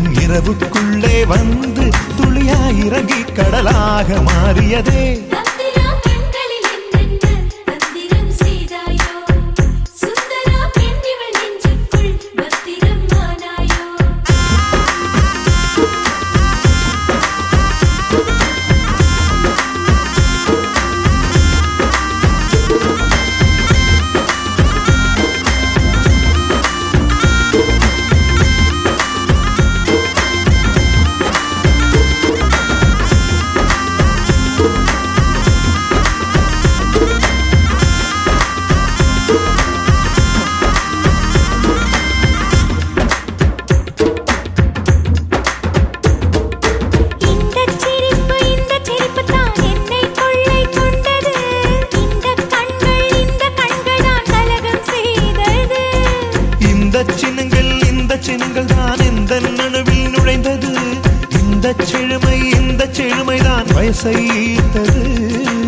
இரவுக்குள்ளே வந்து துளியாய் இறங்கி கடலாக மாறியதே தந்திரா கண்களில் என்னென்ன தந்திரம் செய்தாயோ சுந்தரா பெண்ணிவள் நெஞ்சுக்குள் பத்திரம் ஆனாயோ இந்தச் சிரிப்பு இந்தச் சிரிப்பு தான் என்னை கொள்ளை கொண்டது இந்த கண்கள் இந்த கண்கள் தான் கலகம் செய்தது இந்த சின்னங்கள் இந்த சின்னங்கள் தான் எந்த நனவில் நுழைந்தது இந்த செழுமை இந்த செழுமைதான் வயசை ஈர்த்தது